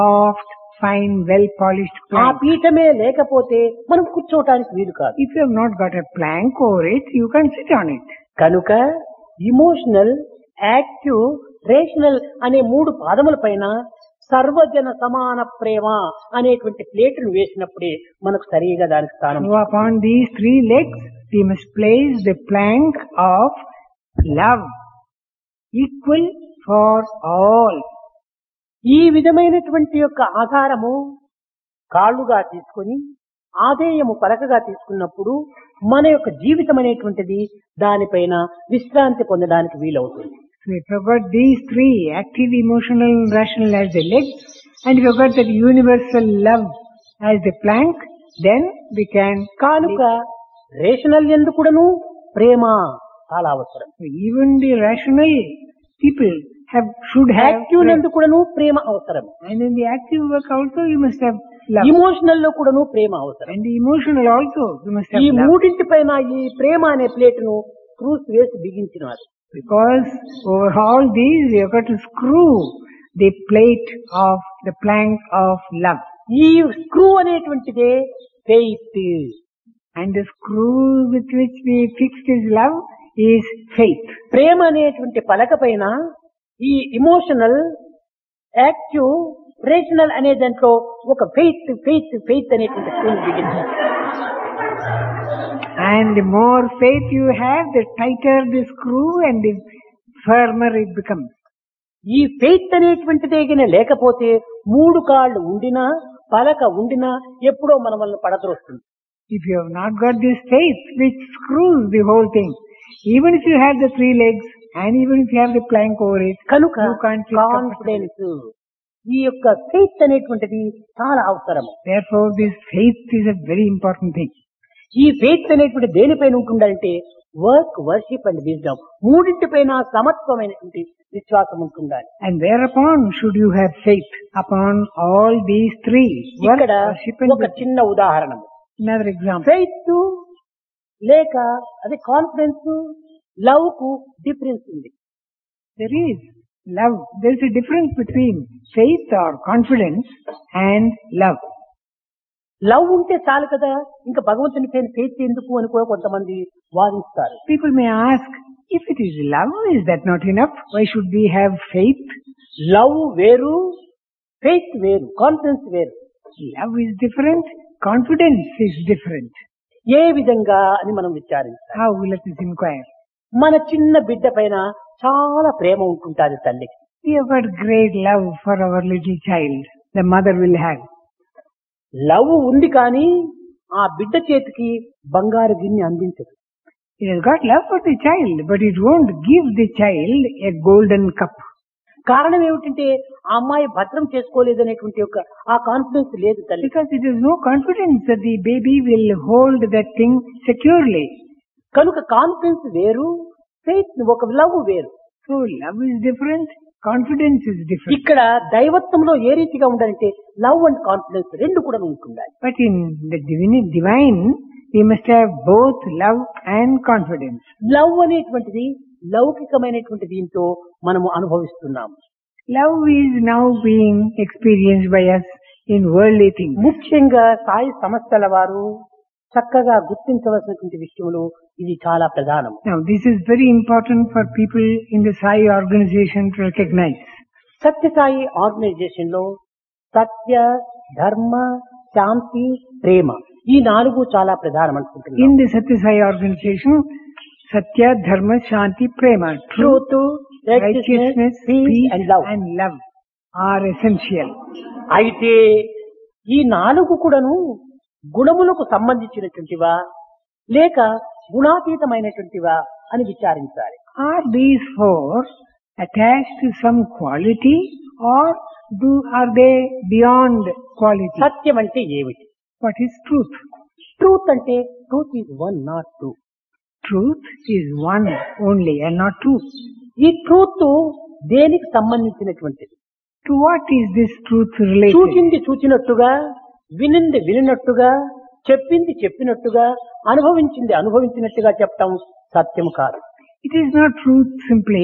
soft, fine, well polished ఆ plank. పీఠమే లేకపోతే మనం కూర్చోవటానికి వీలు కాదు If you have not got a plank over it, you can sit on it. కనుక emotional active rational అనే మూడు పాదముల పైన సర్వజన సమాన ప్రేమ అనేటువంటి ప్లేటును వేసినప్పుడే మనకు సరిగా దానికి స్థానం So upon these three legs, we must place the plank of love, equal for all. ఈ విధమైనటువంటి యొక్క ఆధారము కాళ్ళుగా తీసుకొని ఆదేయము పలకగా తీసుకున్నప్పుడు మన యొక్క జీవితం అనేటువంటిది దానిపైన విశ్రాంతి పొందడానికి వీలవుతుంది So if you've got these three, active, emotional, and rational as the legs, and if you've got that universal love as the plank, then we can కానుక రేషనల్ ఎందుకుడను ప్రేమ చాలా అవసరం So even the rational people have should have active ఎందుకుడను ప్రేమ అవసరం and in the active work also you must have love. Emotional లో కూడాను ప్రేమ అవసరం And the emotional also you must have ఈ love. మూడింటి పైన ఈ ప్రేమ అనే ప్లేటును క్రూస్ వేసి బిగించినారు Because over all these you have got to screw the plate of the plank of love. ఈ స్క్రూ అనేటువంటిదే faith And the screw with which we fixed his love is faith. ప్రేమ అనేటువంటి పలక పైన ఈ ఇమోషనల్ యాక్టివ్ రేషనల్ అనే దాంట్లో ఒక ఫెయిత్ ఫెయిత్ ఫెయిత్ అనేటువంటి స్క్రూ బిగించారు And the more faith you have, the tighter the screw and the firmer it becomes. ఈ ఫెయిత్ అనేటువంటిదే గిన లేకపోతే మూడు కాళ్ళు ఉండినా పలక ఉండినా ఎప్పుడో మన వల్ల పడద్రోస్తుంది If you have not got this faith which screws the whole thing, even if you have the three legs and even if you have the plank over it, కనుక you can't sit comfortably. Confidence ఈ యొక్క faith అనేటువంటిది చాలా అవసరము Therefore, this faith is a very important thing. ఈ faith అనేటువంటి దేనిపైన ఉంటుందంటే వర్క్ వర్షిప్ అండ్ విజ్డమ్ మూడింటిపైన సమత్వమైనటువంటి విశ్వాసం ఉంటుండాలి And thereupon should you have faith upon all these three. Work, ఇక్కడ worship and ఒక wisdom. చిన్న ఉదాహరణ Another example. ఫెయిత్ లేక అది కాన్ఫిడెన్స్ లవ్ కు డిఫరెన్స్ ఉంది There is love. There is a difference between faith or confidence and love. Love ఉంటే చాలు కదా ఇంకా భగవంతుని పైన ఫెయిత్ ఎందుకు అని కూడా కొంతమంది వాదిస్తారు People may ask, if it is love, is that not enough? Why should we have faith? Love వేరు ఫెయిత్ వేరు కాన్ఫిడెన్స్ వేరు Love is different, confidence is different. ఏ విధంగా అని మనం విచారించాలి How? Let us inquire. మన చిన్న బిడ్డ పైన చాలా ప్రేమ ఉంటుంటాది తల్లికి We have got great love for our little child. The mother will have. Love ఉంది కానీ ఆ బిడ్డ చేతికి బంగారు గిన్నె అందించదు It has got love for the child, but it won't give the child a golden cup. కారణం ఏమిటంటే ఆ అమ్మాయి భద్రం చేసుకోలేదనేటువంటి ఒక ఆ కాన్ఫిడెన్స్ లేదు తల్లి Because it has no confidence that the baby will hold that thing securely. కనుక కాన్ఫిడెన్స్ వేరు ఫెయిత్ ఒక లవ్ వేరు So love is different, confidence is different. ఇక్కడ దైవత్వంలో ఏ రీతిగా ఉండాలంటే లవ్ అండ్ కాన్ఫిడెన్స్ రెండు కూడా ఉంటుండాలి But in the divine, divine, we must have both love and confidence. Love అనేటువంటిది లౌకికమైనటువంటి దీంతో మనము అనుభవిస్తున్నాము Love is now being experienced by us in worldly things. ముఖ్యంగా సాయి సంస్థల వారు చక్కగా గుర్తించవలసినటువంటి విషయములు ఇది చాలా ప్రధానం Now this is very important for people in the Sai organization to recognize. Sathya Sai organization లో సత్య ధర్మ శాంతి ప్రేమ ఈ నాలుగు చాలా ప్రధానం అనుకుంటున్నాను In the Satya Sai organization, Satya, Dharma, Shanti, Prema, truth, truth righteousness, peace and love and love are essential. అయితే ఈ నాలుగు కూడాను గుణములకు సంబంధించినటువంటివా లేక గుణాతీతమైనటువంటివా అని విచారించాలి Are these four attached to some quality or do are they beyond quality? సత్యం అంటే ఏమిటి What is truth? Truth అంటే truth is one not two Truth is one only and not two. ఈ ట్రూత్ దేనికి సంబంధించినటువంటిది To what is this truth related? చూచింది చూచినట్టుగా వినింది వినినట్టుగా చెప్పింది చెప్పినట్టుగా అనుభవించింది అనుభవించినట్టుగా చెప్పటం సత్యం కాదు It is not truth simply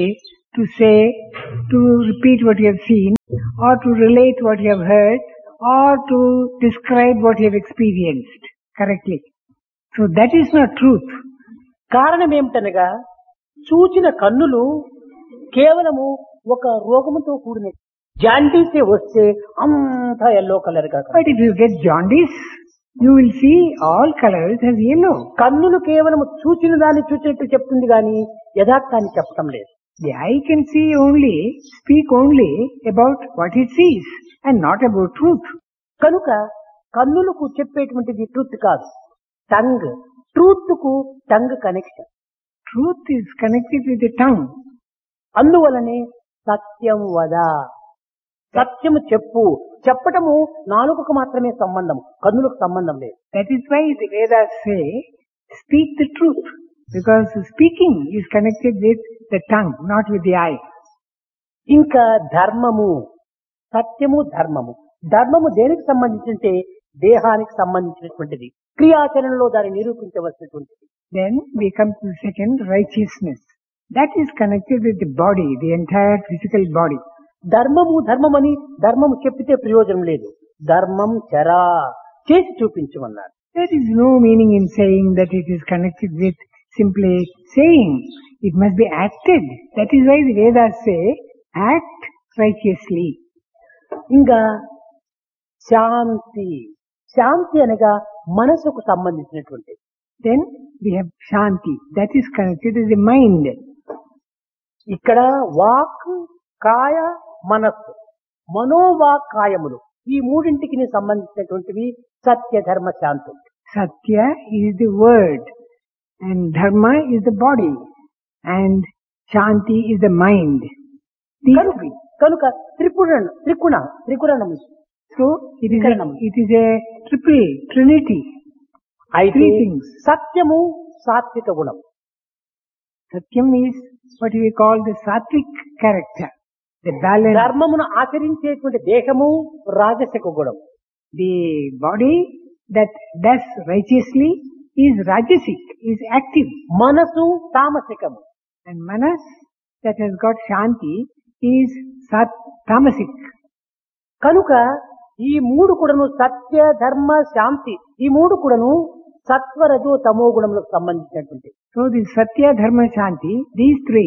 to say, to repeat what you have seen, or to relate what you have heard, or to describe what you have experienced correctly. So that is not truth. కారణం ఏమిటనగా చూచిన కన్నులు కేవలము ఒక రోగముతో కూడిన జాండీసే వస్తే అంతా yellow colour గా But if you get jaundice, you will see all colors as yellow. కన్నులు కేవలం చూచిన దాన్ని చూసినట్టు చెప్తుంది గాని యథార్థాన్ని చెప్పటం లేదు The eye can see only, speak only about what it sees and not about truth. కనుక కన్నులకు చెప్పేటువంటిది ట్రూత్ కాదు టంగ్ ట్రూత్ కు tongue connection Truth is connected with the tongue. అందువలనే సత్యం వద సత్యము చెప్పు చెప్పటము నాలుకకు మాత్రమే సంబంధం కన్నులకు సంబంధం లేదు That is why the Vedas say, speak the truth. Because speaking is connected with the tongue, not with the eye. ఇంకా ధర్మము సత్యము ధర్మము ధర్మము దేనికి సంబంధించింటే దేహానికి సంబంధించినటువంటిది క్రియాచరణలో దాన్ని నిరూపించవలసినటువంటిది Then we come to the second, righteousness. That is connected with the body, the entire physical body. ధర్మము ధర్మమని ధర్మము చెప్పితే ప్రయోజనం లేదు ధర్మం చరా చేసి చూపించమన్నారు There is no meaning in saying that it is connected with simply saying. It must be acted. That is why the Vedas say, act righteously. ఇంకా శాంతి శాంతి అనగా మనసుకు సంబంధించినటువంటిది Then we have Shanti. That is connected with the mind. ఇక్కడ వాక్ కాయ మనస్సు మనోవాక్ కాయములు ఈ మూడింటికి సంబంధించినటువంటివి సత్య ధర్మ శాంతి Satya is the word and Dharma is the body and Shanti is the mind. These కనుక three. కనుక Tripura త్రికుణ త్రికురణము So it is, a, Karanam. it is a triple, trinity. అయితే Three things. సత్యము సాత్విక గుణం Satyam is what we call the sattvic character. The balance, ధర్మమును ఆచరించేటువంటి దేహము రాజసిక గుణం the body that does righteously is rajasic, is active. మనసు తామసికము And manas that has got shanti is sat, tamasic. కనుక ఈ మూడు కూడాను సత్య ధర్మ శాంతి ఈ మూడు కూడాను సత్వరజు తమో గుణములకు సంబంధించినటువంటి So the satya, dharma, shanti, these three